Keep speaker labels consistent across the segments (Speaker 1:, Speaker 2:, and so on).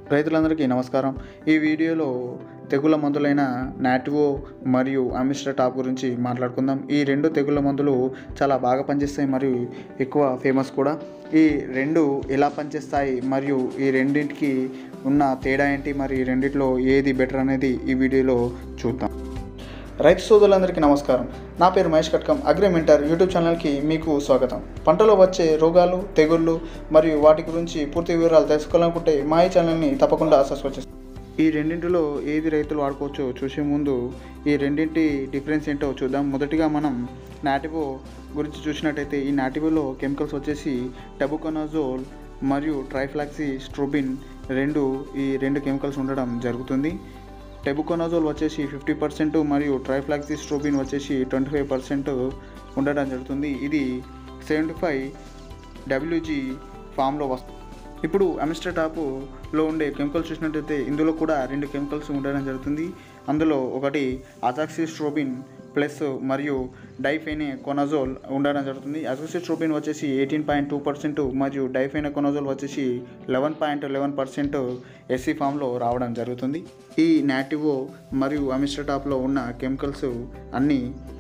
Speaker 1: రైతులందరికీ నమస్కారం ఈ వీడియోలో తెగుళ్ళ మందులైన నాటివో మరియు అమిస్టర్ టాప్ గురించి మాట్లాడుకుందాం ఈ రెండు తెగుళ్ళ మందులు చాలా బాగా పనిచేస్తాయి మరియు ఎక్కువ ఫేమస్ కూడా ఈ రెండు ఎలా పనిచేస్తాయి మరియు ఈ రెండింటికి ఉన్న తేడా ఏంటి మరి ఈ రెండిట్లో ఏది బెటర్ అనేది ఈ వీడియోలో చూద్దాం రైతు సోదరులందరికీ నమస్కారం నా పేరు మహేష్ కట్కం అగ్రిమెంటర్ యూట్యూబ్ ఛానల్కి మీకు స్వాగతం పంటలో వచ్చే రోగాలు తెగుళ్ళు మరియు వాటి గురించి పూర్తి వివరాలు తెలుసుకోవాలనుకుంటే మా ఈ ఛానల్ని తప్పకుండా సబ్స్క్రైబ్ చేసుకోండి ఈ రెండింటిలో ఏది రైతులు వాడుకోవచ్చో చూసే ముందు ఈ రెండింటి డిఫరెన్స్ ఏంటో చూద్దాం మొదటిగా మనం నాటివో గురించి చూసినట్టయితే ఈ నాటివోలో కెమికల్స్ వచ్చేసి టబుకోనజోల్ మరియు ట్రైఫ్లాక్సీ స్ట్రోబిన్ రెండు ఈ రెండు కెమికల్స్ ఉండడం జరుగుతుంది టెబుకోనజోల్ వచ్చేసి ఫిఫ్టీ పర్సెంట్ మరియు ట్రైఫ్లాక్సిస్ట్రోబిన్ వచ్చేసి ట్వంటీ ఫైవ్ పర్సెంట్ ఉండడం జరుగుతుంది ఇది సెవెంటీ ఫైవ్ డబ్ల్యూజీ ఫామ్లో వస్తుంది ఇప్పుడు అమిస్టర్ టాపులో ఉండే కెమికల్స్ చూసినట్టయితే ఇందులో కూడా రెండు కెమికల్స్ ఉండడం జరుగుతుంది అందులో ఒకటి అజాక్సిస్ట్రోబిన్ ప్లస్ మరియు డైఫెనే కొనజోల్ ఉండడం జరుగుతుంది అజాక్సిస్ట్రోబిన్ వచ్చేసి ఎయిటీన్ పాయింట్ టూ పర్సెంట్ మరియు డైఫెనే కొనజోల్ వచ్చేసి eleven point eleven percent SC ఫామ్లో రావడం జరుగుతుంది ఈ నాటివో మరియు అమిస్టర్ టాప్లో ఉన్న కెమికల్స్ అన్నీ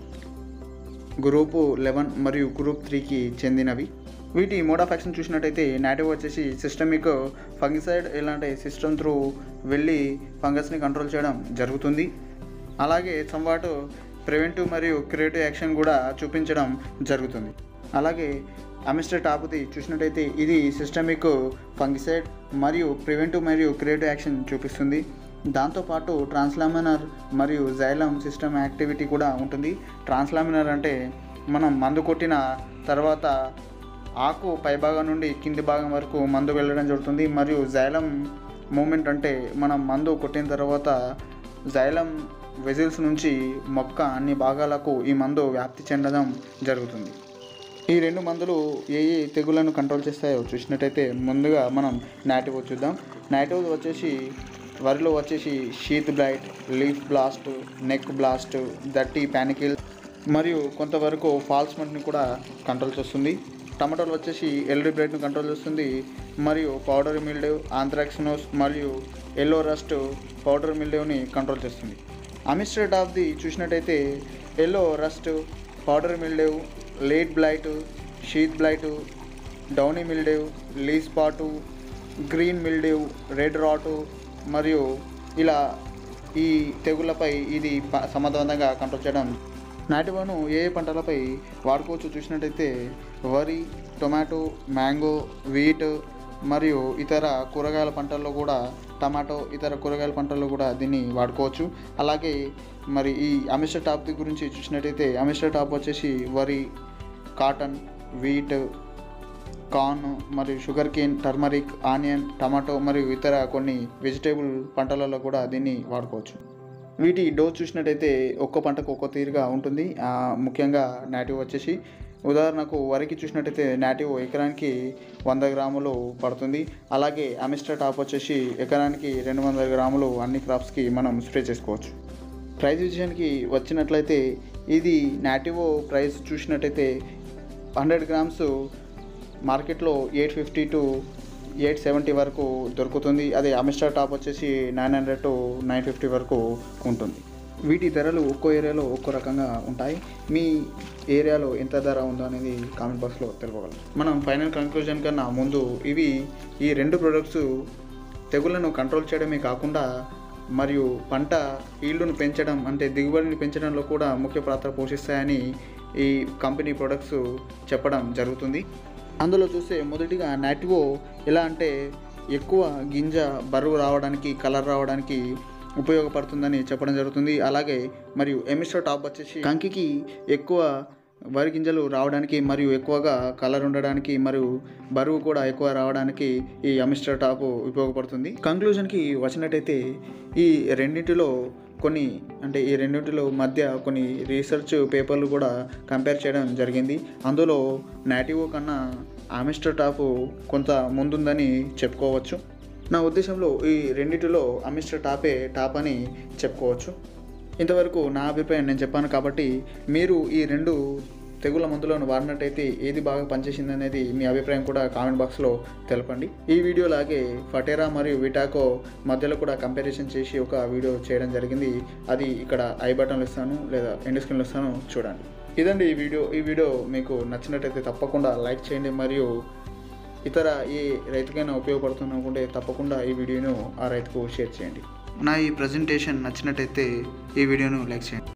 Speaker 1: గ్రూపు లెవెన్ మరియు గ్రూప్ త్రీకి చెందినవి వీటి మోడ్ ఆఫ్ యాక్షన్ చూసినట్టయితే నాటివ్ వచ్చేసి సిస్టమిక్ ఫంగిసైడ్ ఇలాంటి సిస్టమ్ త్రూ వెళ్ళి ఫంగస్ని కంట్రోల్ చేయడం జరుగుతుంది అలాగే సంవాటు ప్రివెంటివ్ మరియు క్రియేటివ్ యాక్షన్ కూడా చూపించడం జరుగుతుంది అలాగే అమిస్టర్ టాప్ది చూసినట్టయితే ఇది సిస్టమిక్ ఫంగిసైడ్ మరియు ప్రివెంటివ్ మరియు క్రియేటివ్ యాక్షన్ చూపిస్తుంది దాంతోపాటు ట్రాన్స్లామినర్ మరియు జైలం సిస్టమ్ యాక్టివిటీ కూడా ఉంటుంది ట్రాన్స్లామినర్ అంటే మనం మందు కొట్టిన తర్వాత ఆకు పైభాగం నుండి కింది భాగం వరకు మందు వెళ్ళడం జరుగుతుంది మరియు జైలం మూమెంట్ అంటే మనం మందు కొట్టిన తర్వాత జైలం వెజిల్స్ నుంచి మొక్క అన్ని భాగాలకు ఈ మందు వ్యాప్తి చెందడం జరుగుతుంది ఈ రెండు మందులు ఏ ఏ తెగులను కంట్రోల్ చేస్తాయో చూసినట్టయితే ముందుగా మనం నాటివ్ చూద్దాం నాటివ్ వచ్చేసి వరిలో వచ్చేసి sheath blight leaf blast neck blast దట్టి ప్యానికిల్ మరియు కొంతవరకు ఫాల్స్ మంట్ని కూడా కంట్రోల్ చేస్తుంది టమాటోలు వచ్చేసి ఎల్డీ బ్లైట్ను కంట్రోల్ చేస్తుంది మరియు పౌడర్ మిల్డేవ్ ఆంథ్రాక్సినోస్ మరియు ఎల్లో రస్ట్ పౌడర్ మిల్డేవ్ని కంట్రోల్ చేస్తుంది అమిస్టెడ్ ఆఫ్ ది చూసినట్టయితే yellow rust powder mildew late blight sheath blight downy mildew leaf spot green mildew red rot మరియు ఇలా ఈ తెగుళ్ళపై ఇది ప- సమర్థవంతంగా కంట్రోల్ చేయడం నాటివను ఏ ఏ పంటలపై వాడుకోవచ్చు చూసినట్టయితే వరి టొమాటో మ్యాంగో వీట్ మరియు ఇతర కూరగాయల పంటల్లో కూడా టమాటో ఇతర కూరగాయల పంటల్లో కూడా దీన్ని వాడుకోవచ్చు అలాగే మరి ఈ అమిస్టర్ టాప్ గురించి చూసినట్టయితే అమిస్టర్ టాప్ వచ్చేసి వరి కాటన్ వీట్ కార్న్ మరియు sugar cane turmeric onion tomato మరియు ఇతర కొన్ని వెజిటేబుల్ పంటలలో కూడా దీన్ని వాడుకోవచ్చు వీటి డోస్ చూసినట్టయితే ఒక్కో పంటకు ఒక్కో తీరుగా ఉంటుంది ఆ, ముఖ్యంగా నాటివ్ వచ్చేసి ఉదాహరణకు వరికి చూసినట్టయితే నాటివ్ ఎకరానికి వంద గ్రాములు పడుతుంది అలాగే అమిస్టర్ టాప్ వచ్చేసి ఎకరానికి రెండు వందల గ్రాములు అన్ని క్రాప్స్కి మనం స్ప్రే చేసుకోవచ్చు ప్రైస్ విషయానికి వచ్చినట్లయితే ఇది నాటివో ప్రైస్ చూసినట్టయితే హండ్రెడ్ గ్రామ్స్ మార్కెట్లో eight fifty to eight seventy వరకు దొరుకుతుంది అదే అమిస్టర్ టాప్ వచ్చేసి nine hundred to nine fifty వరకు ఉంటుంది వీటి ధరలు ఒక్కో ఏరియాలో ఒక్కో రకంగా ఉంటాయి మీ ఏరియాలో ఎంత ధర ఉందో అనేది కామెంట్ బాక్స్లో తెలుపగలరు మనం ఫైనల్ కంక్లూజన్ కన్నా ముందు ఇవి ఈ రెండు ప్రొడక్ట్స్ తెగుళ్లను కంట్రోల్ చేయడమే కాకుండా మరియు పంట ఈల్డును పెంచడం అంటే దిగుబడిని పెంచడంలో కూడా ముఖ్య పాత్ర పోషిస్తాయని ఈ కంపెనీ ప్రొడక్ట్స్ చెప్పడం జరుగుతుంది అందులో చూస్తే మొదటిగా నాటివో ఎలా అంటే ఎక్కువ గింజ బరువు రావడానికి కలర్ రావడానికి ఉపయోగపడుతుందని చెప్పడం జరుగుతుంది అలాగే మరియు ఎమిస్టర్ టాప్ వచ్చేసి కంకికి ఎక్కువ వరి గింజలు రావడానికి మరియు ఎక్కువగా కలర్ ఉండడానికి మరియు బరువు కూడా ఎక్కువ రావడానికి ఈ అమిస్టర్ టాప్ ఉపయోగపడుతుంది కంక్లూజన్కి వచ్చినట్టయితే ఈ రెండింటిలో కొన్ని అంటే ఈ రెండింటిలో మధ్య కొన్ని రీసెర్చ్ పేపర్లు కూడా కంపేర్ చేయడం జరిగింది అందులో నాటివో కన్నా అమిస్టర్ టాప్ కొంత ముందుందని చెప్పుకోవచ్చు నా ఉద్దేశంలో ఈ రెండిటిలో అమిస్టర్ టాపే టాప్ అని చెప్పుకోవచ్చు ఇంతవరకు నా అభిప్రాయం నేను చెప్పాను కాబట్టి మీరు ఈ రెండు తెగుళ్ళ మందులను వాడినట్టయితే ఏది బాగా పనిచేసింది అనేది మీ అభిప్రాయం కూడా కామెంట్ బాక్స్లో తెలపండి ఈ వీడియో లాగే ఫటేరా మరియు విటాకో మధ్యలో కూడా కంపారిజన్ చేసి ఒక వీడియో చేయడం జరిగింది అది ఇక్కడ ఐ బటన్లో ఇస్తాను లేదా ఎండ్ స్క్రీన్లో ఇస్తాను చూడండి ఇదండి ఈ వీడియో ఈ వీడియో మీకు నచ్చినట్టయితే తప్పకుండా లైక్ చేయండి మరియు ఇతర ఏ రైతుకైనా ఉపయోగపడుతుంది అనుకుంటే తప్పకుండా ఈ వీడియోను ఆ రైతుకు షేర్ చేయండి నా ఈ ప్రజెంటేషన్ నచ్చినట్టయితే ఈ వీడియోను లైక్ చేయండి